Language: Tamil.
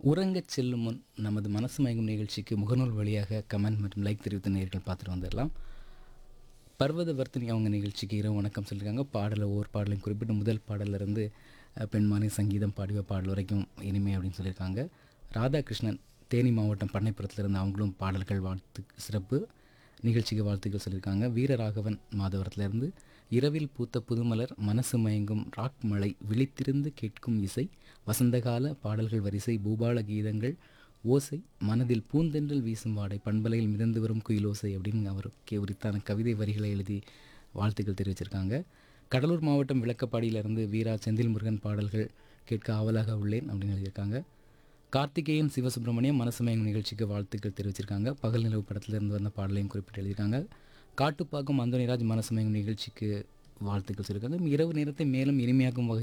உறங்கச் செல்லும் முன் நமது மனசு மயங்கும் நிகழ்ச்சிக்கு முகநூல் வழியாக கமெண்ட் மற்றும் லைக் தெரிவித்த நேர்கள் பார்த்துட்டு வந்துடலாம் பர்வத வர்த்தினி அவங்க நிகழ்ச்சிக்கு இரவு வணக்கம் சொல்லியிருக்காங்க பாடலை ஒவ்வொரு பாடலையும் குறிப்பிட்டு முதல் பாடல்ல இருந்து அஹ், பெண்மானி சங்கீதம் பாடிய பாடல் வரைக்கும் இனிமை அப்படின்னு சொல்லியிருக்காங்க ராதாகிருஷ்ணன் தேனி மாவட்டம் பண்ணைப்புறத்துலேருந்து அவங்களும் பாடல்கள் வாழ்த்து சிறப்பு நிகழ்ச்சிக்கு வாழ்த்துக்கள் சொல்லியிருக்காங்க வீரராகவன் மாதவரத்துலேருந்து இரவில் பூத்த புதுமலர் மனசு மயங்கும் ராக் மலை விழித்திருந்து கேட்கும் இசை வசந்தகால பாடல்கள் வரிசை பூபால கீதங்கள் ஓசை மனதில் பூந்தென்றல் வீசும் வாடை பண்பலையில் மிதந்து வரும் குயிலோசை அப்படின்னு அவருக்கு உரித்தான கவிதை வரிகளை எழுதி வாழ்த்துக்கள் தெரிவிச்சிருக்காங்க கடலூர் மாவட்டம் விளக்கப்பாடியிலிருந்து வீரா செந்தில் முருகன் பாடல்கள் கேட்க ஆவலாக உள்ளேன் அப்படின்னு எழுதியிருக்காங்க கார்த்திகேயன் சிவசுப்பிரமணியம் மனசமயங்கும் நிகழ்ச்சிக்கு வாழ்த்துக்கள் தெரிவிச்சிருக்காங்க பகல் நிலவு படத்திலிருந்து வந்த பாடலையும் குறிப்பிட்டு எழுதியிருக்காங்க காட்டுப்பாக்கம் அந்தோனிராஜ் மனசமயங்கும் நிகழ்ச்சிக்கு வாழ்த்துக்கள் சொல்லியிருக்காங்க இரவு நேரத்தை மேலும் இனிமையாக்கும் வகை